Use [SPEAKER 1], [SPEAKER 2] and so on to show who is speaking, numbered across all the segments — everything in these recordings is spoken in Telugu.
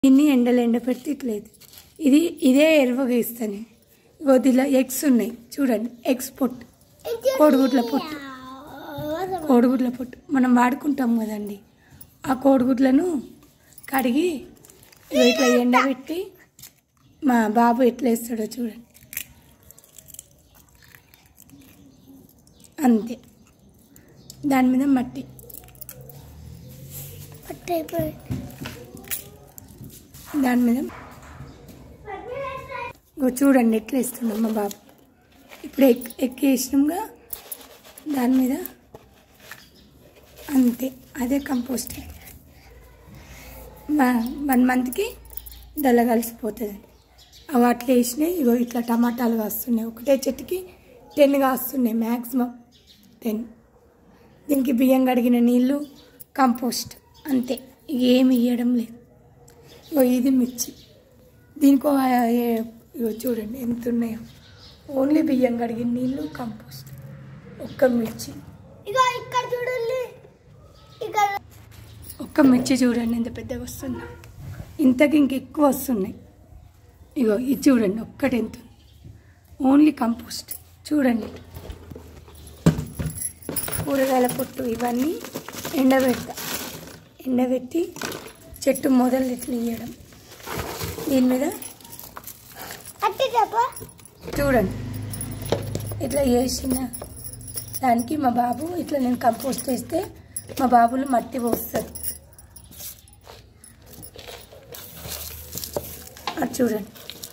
[SPEAKER 1] దీన్ని ఎండలు ఎండ పెడితే ఇట్లేదు ఇది ఇదే ఎరువుగా ఇస్తాను ఇగో దీనిలో ఎగ్స్ ఉన్నాయి చూడండి ఎగ్స్ పొట్టు కోడిగుడ్ల పొట్టు కోడిగుడ్ల పొట్టు మనం వాడుకుంటాం కదండి ఆ కోడిగుడ్లను కడిగి ఇగో ఇట్లా ఎండబెట్టి మా బాబు ఎట్లా వేస్తాడో చూడండి అంతే దాని మీద మట్టి దాని మీద ఇగో చూడండి ఎట్లా వేస్తున్నాం మా బాబు ఇప్పుడు ఎక్ ఎక్కేసినాంగా దాని మీద అంతే అదే కంపోస్ట్ వన్ మంత్కి దల్ల కలిసిపోతుంది అవి అట్లా వేసినాయి ఇగో ఇట్లా టమాటాలు కాస్తున్నాయి ఒకటే చెట్టుకి టెన్ కాస్తున్నాయి మ్యాక్సిమం టెన్ దీనికి బియ్యం కడిగిన నీళ్ళు కంపోస్ట్ అంతే ఇక ఏమి ఇవ్వడం లేదు ఇగో ఇది మిర్చి దీనికి ఒక ఏ- ఇగో చూడండి ఎంత ఉన్నాయో ఓన్లీ బియ్యం కడిగిన నీళ్ళు కంపోస్ట్ ఒక్క మిర్చి
[SPEAKER 2] ఇక ఇక్కడ చూడండి ఇక్కడ
[SPEAKER 1] ఒక్క మిర్చి చూడండి ఎంత పెద్దగా వస్తుందో ఇంతకి ఇంకెక్కువ వస్తున్నాయి ఇగో ఇది చూడండి ఒక్కటి ఎంత ఉంది. ఓన్లీ కంపోస్ట్ చూడండి కూరగాయల పొట్టు ఇవన్నీ ఎండబెడతా ఎండబెట్టి చెట్టు మొదలు ఇట్లా ఇయ్యడం దీని మీద
[SPEAKER 2] అట్టి చెప్ప
[SPEAKER 1] చూడండి ఇట్లా చేసిన దానికి మా బాబు ఇట్లా నేను కంపోస్ట్ వేస్తే మా బాబులు మట్టి పోస్తారు అది చూడండి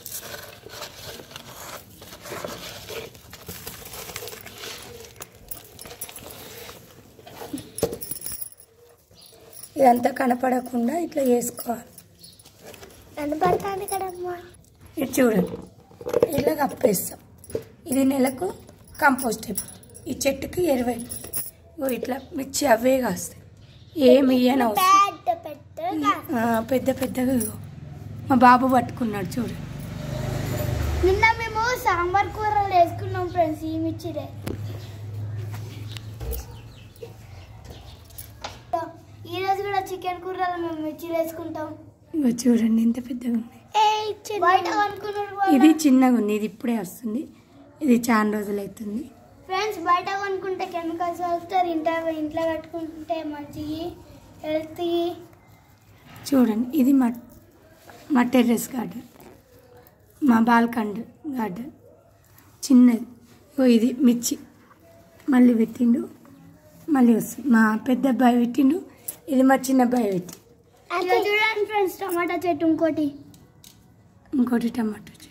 [SPEAKER 1] ఇదంతా కనపడకుండా ఇట్లా చేసుకోవాలి
[SPEAKER 2] నన్ను పడతాను కదమ్మా
[SPEAKER 1] ఇది చూడండి ఇలా కప్పేస్తాం ఇది నెలకు కంపోస్ట్ అయిపోతుంది ఈ చెట్టుకి ఎరువైపోతుంది ఇగో ఇట్లా మిర్చి అవే కాస్తాయి ఏమి ఇయ్యని అవసరం
[SPEAKER 2] పెద్ద పెద్దగా
[SPEAKER 1] ఆ, పెద్ద పెద్దగా ఇగో మా బాబు పట్టుకున్నాడు చూడు
[SPEAKER 2] నిన్న మేము సాంబార్ కూరలు వేసుకున్నాం ఫ్రెండ్స్ ఈ మిర్చిరే ఈ రోజు కూడా చికెన్ కూరలు మేము మిర్చిలు వేసుకుంటాం
[SPEAKER 1] ఇగో చూడండి ఎంత పెద్దగా ఉన్నాయి
[SPEAKER 2] బయట కొనుక్కున్నారు
[SPEAKER 1] ఇది చిన్నగా ఉంది ఇది ఇప్పుడే వస్తుంది ఇది చాలా రోజులు అవుతుంది
[SPEAKER 2] ఫ్రెండ్స్ బయట కొనుక్కుంటే కెమికల్స్ వస్తారు ఇంట్లో ఇంట్లో కట్టుకుంటే మంచివి హెల్తీ
[SPEAKER 1] చూడండి ఇది మా మా టెర్రస్ గార్డెన్ మా బాల్కండ్ గార్డెన్ చిన్నది ఓ ఇది మిర్చి మళ్ళీ పెట్టిండు మళ్ళీ వస్తుంది మా పెద్ద అబ్బాయి పెట్టిండు ఇది మా చిన్న అబ్బాయి పెట్టి
[SPEAKER 2] ఇక చూడండి ఫ్రెండ్స్ టమాటా చెట్టు ఇంకోటి
[SPEAKER 1] ఇంకోటి టమాటో చెట్టు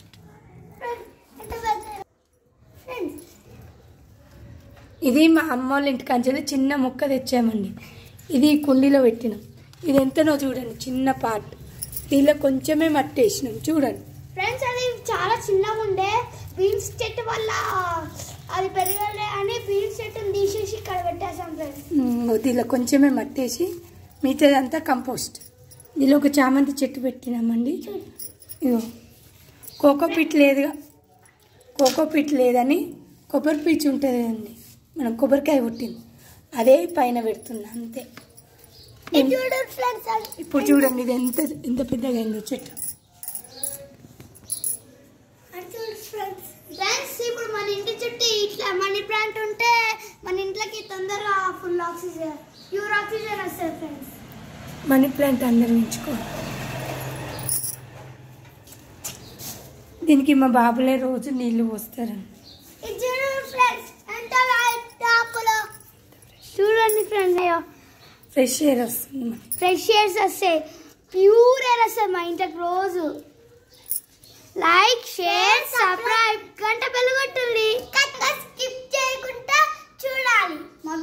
[SPEAKER 1] ఇది మా అమ్మ వాళ్ళ ఇంటి కంచెలు చిన్న మొక్క తెచ్చామండి ఇది కుండీలో పెట్టినాం ఇది ఎంతనో చూడండి చిన్న పార్ట్ దీనిలో కొంచెమే మట్టి వేసినాం చూడండి
[SPEAKER 2] ఫ్రెండ్స్ అది చాలా చిన్నగా ఉండే బీన్స్ చెట్టు వల్ల అది పెరగలే అని బీన్స్ చెట్టుని తీసేసి ఇక్కడ పెట్టేసాం ఫ్రెండ్స్
[SPEAKER 1] ఉమ్, దీనిలో కొంచెమే మట్టేసి మిగతాదంతా కంపోస్ట్ దీనిలో ఒక చామంతి చెట్టు పెట్టినామండి ఇగో కోకో పిట్ లేదుగా కోకో పిట్ లేదని కొబ్బరి పీచు ఉంటుంది కదండి మనం కొబ్బరికాయ పుట్టింది అదే పైన పెడుతున్నా అంతే
[SPEAKER 2] చూడు ఫ్రెండ్స్
[SPEAKER 1] ఇప్పుడు చూడండి ఇది ఎంత ఎంత పెద్దగా అయిందో చెట్టు
[SPEAKER 2] ఫ్రెండ్స్ ఇప్పుడు మన ఇంటి చుట్టూ ఇట్లా మనీ ప్లాంట్ ఉంటే మన ఇంట్లోకి తొందరగా ఫుల్ ఆక్సిజన్ ప్యూర్ ఆక్సిజన్ వస్తుంది ఫ్రెండ్స్
[SPEAKER 1] మనీ ప్లాంట్ అందరు ఉంచుకోవాలి దీనికి మా బాబులే రోజు నీళ్లు పోస్తారండి
[SPEAKER 2] ఇది చూడండి ఫ్రెండ్స్ ఎంత టాప్లో చూడండి ఫ్రెండ్స్ అయ్యో
[SPEAKER 1] ఫ్రెష్ ఎయిర్ వస్తుంది మనకి
[SPEAKER 2] ఫ్రెష్ ఎయిర్స్ వస్తాయి ప్యూర్ ఎయిర్ వస్తాయి మా ఇంటికి రోజు లైక్ షేర్ సబ్స్క్రైబ్ గంట బెల్ కొట్టుంది